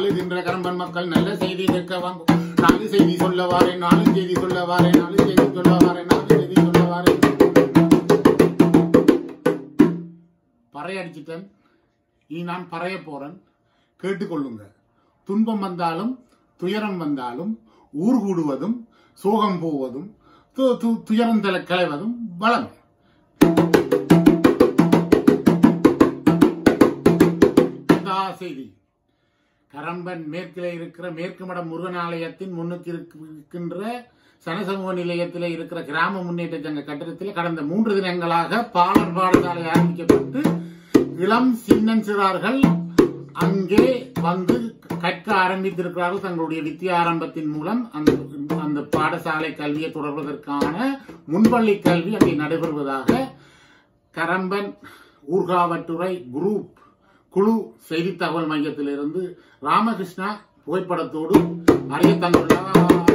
வாழுகின்ற கரம்பன் மக்கள் நல்ல செய்தி கேட்க வாங்க நாலு செய்தி சொல்ல வாரேன் நாலு செய்தி சொல்ல வாரேன் நாலு செய்தி சொல்ல வாரேன் நாலு செய்தி சொல்ல வாரேன் பறை அடிச்சிட்டேன் இனி நான் பறைய போறேன் கேட்டுக்கொள்ளுங்க துன்பம் வந்தாலும் துயரம் வந்தாலும் ஊர் கூடுவதும் சோகம் போவதும் து- து- துயரம் தலை களைவதும் வளம் இதா செய்தி கரம்பன் மேற்கிலே இருக்கிற மேற்கு மடம் முருகன் ஆலயத்தின் முன்னுக்கு இருக்க- இருக்கின்ற சனசமூக நிலையத்தில் இருக்கிற கிராம முன்னேற்ற சங்க கட்டிடத்தில் கடந்த மூன்று தினங்களாக பாலர் பாடசாலை ஆரம்பிக்கப்பட்டு இளம் சின்னஞ்சிறார்கள் அங்கே வந்து கற்க ஆரம்பித்திருக்கிறார்கள் தங்களுடைய வித்தியா ஆரம்பத்தின் மூலம் அந்த அந்த பாடசாலை கல்வியை தொடர்வதற்கான முன்பள்ளி கல்வி அங்கே நடைபெறுவதாக கரம்பன் ஊர்காவற்றுறை குரூப் குழு செய்தி தகவல் மையத்திலிருந்து ராமகிருஷ்ணா புகைப்படத்தோடு அறிய தந்துள்ளார்